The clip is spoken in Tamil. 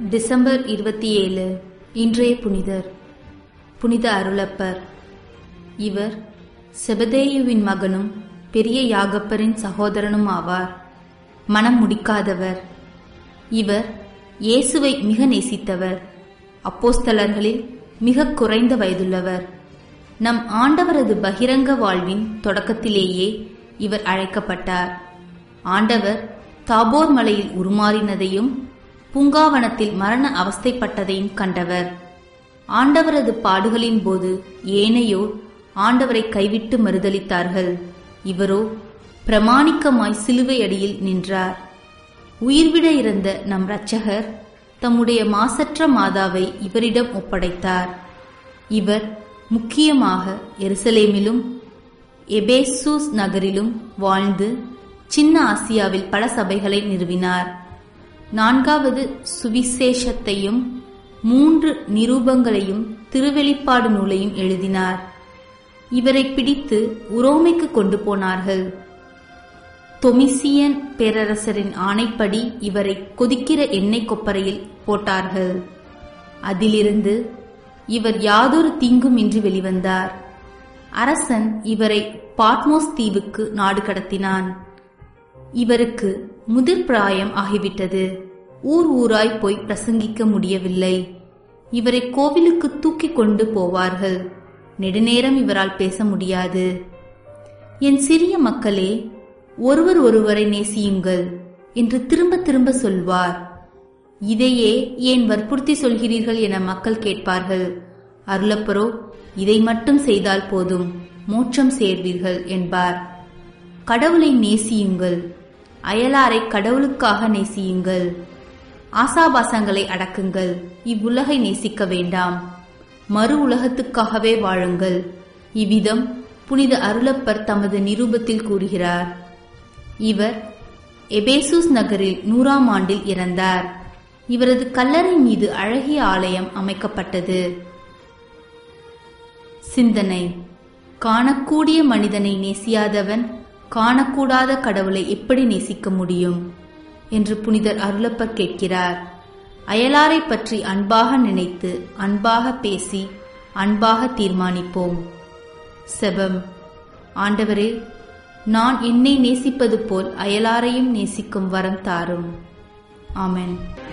டிசம்பர் இருபத்தி ஏழு இன்றைய புனிதர் புனித அருளப்பர் இவர் செபதேயுவின் மகனும் பெரிய யாகப்பரின் சகோதரனும் ஆவார் மனம் முடிக்காதவர் இவர் இயேசுவை மிக நேசித்தவர் அப்போஸ்தலர்களில் மிக குறைந்த வயதுள்ளவர் நம் ஆண்டவரது பகிரங்க வாழ்வின் தொடக்கத்திலேயே இவர் அழைக்கப்பட்டார் ஆண்டவர் தாபோர் மலையில் உருமாறினதையும் பூங்காவனத்தில் மரண அவஸ்தைப்பட்டதையும் கண்டவர் ஆண்டவரது பாடுகளின் போது ஏனையோர் ஆண்டவரை கைவிட்டு மறுதலித்தார்கள் இவரோ பிரமாணிக்கமாய் சிலுவை அடியில் நின்றார் உயிர்விட இருந்த நம் இரட்சகர் தம்முடைய மாசற்ற மாதாவை இவரிடம் ஒப்படைத்தார் இவர் முக்கியமாக எருசலேமிலும் எபேசூஸ் நகரிலும் வாழ்ந்து சின்ன ஆசியாவில் பல சபைகளை நிறுவினார் நான்காவது சுவிசேஷத்தையும் மூன்று நிரூபங்களையும் திருவெளிப்பாடு நூலையும் எழுதினார் இவரை பிடித்து உரோமைக்கு கொண்டு போனார்கள் தொமிசியன் பேரரசரின் ஆணைப்படி இவரை கொதிக்கிற எண்ணெய் கொப்பரையில் போட்டார்கள் அதிலிருந்து இவர் யாதொரு தீங்குமின்றி வெளிவந்தார் அரசன் இவரை பாட்மோஸ் தீவுக்கு நாடு கடத்தினான் இவருக்கு முதிர் பிராயம் ஆகிவிட்டது ஊர் ஊராய் போய் பிரசங்கிக்க முடியவில்லை இவரை கோவிலுக்கு தூக்கி கொண்டு போவார்கள் நெடுநேரம் இவரால் பேச முடியாது என் சிறிய மக்களே ஒருவர் ஒருவரை நேசியுங்கள் என்று திரும்ப திரும்ப சொல்வார் இதையே ஏன் வற்புறுத்தி சொல்கிறீர்கள் என மக்கள் கேட்பார்கள் அருளப்பரோ இதை மட்டும் செய்தால் போதும் மோட்சம் சேர்வீர்கள் என்பார் கடவுளை நேசியுங்கள் அயலாரை கடவுளுக்காக நேசியுங்கள் ஆசாபாசங்களை அடக்குங்கள் இவ்வுலகை நேசிக்க வேண்டாம் மறு உலகத்துக்காகவே வாழுங்கள் இவ்விதம் புனித அருளப்பர் தமது நிரூபத்தில் கூறுகிறார் இவர் எபேசூஸ் நகரில் நூறாம் ஆண்டில் இறந்தார் இவரது கல்லறை மீது அழகிய ஆலயம் அமைக்கப்பட்டது சிந்தனை காணக்கூடிய மனிதனை நேசியாதவன் காணக்கூடாத கடவுளை எப்படி நேசிக்க முடியும் என்று புனிதர் அருளப்பர் கேட்கிறார் அயலாரை பற்றி அன்பாக நினைத்து அன்பாக பேசி அன்பாக தீர்மானிப்போம் செபம் ஆண்டவரே நான் என்னை நேசிப்பது போல் அயலாரையும் நேசிக்கும் வரம் தாரும் ஆமென்